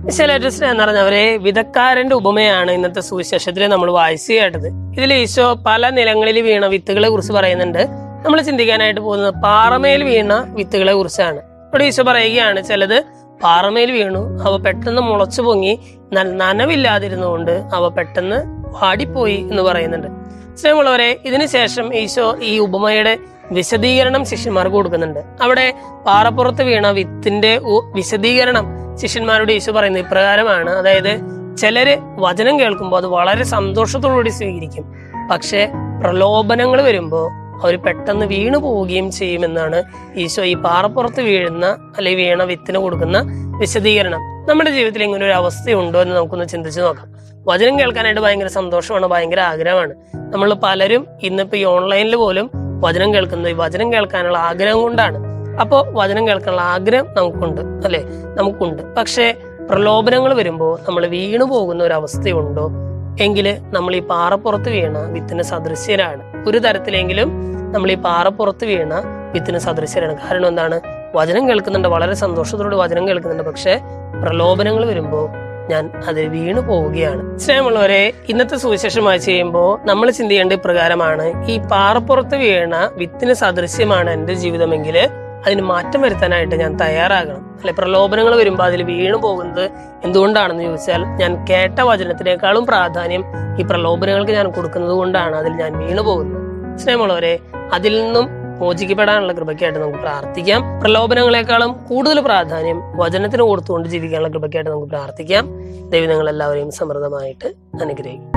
ശൈലജസ് എന്ന് പറഞ്ഞവരെ വിധക്കാരന്റെ ഉപമയാണ് ഇന്നത്തെ സുവിശേഷത്തിൽ നമ്മൾ വായിച്ചു കേട്ടത് ഇതിൽ ഈശോ പല നിലങ്ങളിൽ വീണ വിത്തുകളെ കുറിച്ച് പറയുന്നുണ്ട് നമ്മൾ ചിന്തിക്കാനായിട്ട് പോകുന്നത് പാറമേൽ വീണ വിത്തുകളെ കുറിച്ചാണ് ഇവിടെ ഈശോ പറയുകയാണ് ചിലത് പാറമേൽ വീണു അവ പെട്ടെന്ന് മുളച്ചു പൊങ്ങി എന്നാൽ നനവില്ലാതിരുന്നുകൊണ്ട് അവ പെട്ടെന്ന് വാടിപ്പോയി എന്ന് പറയുന്നുണ്ട് സ്നേഹമുള്ളവരെ ഇതിനുശേഷം ഈശോ ഈ ഉപമയുടെ വിശദീകരണം ശിഷ്യന്മാർക്ക് കൊടുക്കുന്നുണ്ട് അവിടെ പാറപ്പുറത്ത് വീണ വിത്തിന്റെ ഉ- വിശദീകരണം ശിഷ്യന്മാരോട് ഈശോ പറയുന്നത് ഇപ്രകാരമാണ് അതായത് ചിലര് വചനം കേൾക്കുമ്പോൾ അത് വളരെ സന്തോഷത്തോടുകൂടി സ്വീകരിക്കും പക്ഷെ പ്രലോഭനങ്ങൾ വരുമ്പോൾ അവർ പെട്ടെന്ന് വീണു പോവുകയും ചെയ്യുമെന്നാണ് ഈശോ ഈ പാറപ്പുറത്ത് വീഴുന്ന അല്ലെങ്കിൽ വീണ വിത്തിന് കൊടുക്കുന്ന വിശദീകരണം നമ്മുടെ ജീവിതത്തിൽ ഇങ്ങനെ ഒരു അവസ്ഥയുണ്ടോ എന്ന് നമുക്കൊന്ന് ചിന്തിച്ചു നോക്കാം വചനം കേൾക്കാനായിട്ട് ഭയങ്കര സന്തോഷമാണ് ഭയങ്കര ആഗ്രഹമാണ് നമ്മൾ പലരും ഇന്നിപ്പോ ഈ ഓൺലൈനിൽ പോലും വചനം കേൾക്കുന്നത് ഈ വചനം കേൾക്കാനുള്ള ആഗ്രഹം കൊണ്ടാണ് അപ്പോൾ വചനം കേൾക്കാനുള്ള ആഗ്രഹം നമുക്കുണ്ട് അല്ലെ നമുക്കുണ്ട് പക്ഷേ പ്രലോഭനങ്ങൾ വരുമ്പോൾ നമ്മൾ വീണു പോകുന്ന ഒരു അവസ്ഥയുണ്ടോ എങ്കിൽ നമ്മൾ ഈ പാറപ്പുറത്ത് വീണ വിത്തിന് സദൃശ്യരാണ് ഒരു തരത്തിലെങ്കിലും നമ്മൾ ഈ പാറപ്പുറത്ത് വീണ വിത്തിന് സദൃശ്യരാണ് കാരണം എന്താണ് വചനം കേൾക്കുന്നുണ്ട് വളരെ സന്തോഷത്തോടെ വചനം കേൾക്കുന്നുണ്ട് പക്ഷെ പ്രലോഭനങ്ങൾ വരുമ്പോൾ ഞാൻ അതിൽ വീണു പോവുകയാണ് സ്നേഹമുള്ളവരെ ഇന്നത്തെ സുവിശേഷം വായിച്ച് ചെയ്യുമ്പോൾ നമ്മൾ ചിന്തിക്കേണ്ട ഇപ്രകാരമാണ് ഈ പാറപ്പുറത്ത് വീണ വിത്തിന് സദൃശ്യമാണ് എൻ്റെ ജീവിതമെങ്കിൽ അതിന് മാറ്റം വരുത്താനായിട്ട് ഞാൻ തയ്യാറാകണം അല്ലെ പ്രലോഭനങ്ങൾ വരുമ്പോൾ അതിൽ വീണു പോകുന്നത് എന്തുകൊണ്ടാണെന്ന് ചോദിച്ചാൽ ഞാൻ കേട്ട വചനത്തിനേക്കാളും പ്രാധാന്യം ഈ പ്രലോഭനങ്ങൾക്ക് ഞാൻ കൊടുക്കുന്നത് കൊണ്ടാണ് അതിൽ ഞാൻ വീണു പോകുന്നത് സ്നേഹമുള്ളവരെ അതിൽ നിന്നും മോചിക്കപ്പെടാനുള്ള കൃപയ്ക്കായിട്ട് നമുക്ക് പ്രാർത്ഥിക്കാം പ്രലോഭനങ്ങളെക്കാളും കൂടുതൽ പ്രാധാന്യം വചനത്തിന് കൊടുത്തുകൊണ്ട് ജീവിക്കാനുള്ള കൃപയ്ക്കായിട്ട് നമുക്ക് പ്രാർത്ഥിക്കാം ദൈവം നിങ്ങൾ എല്ലാവരെയും സമൃദ്ധമായിട്ട് അനുഗ്രഹിക്കും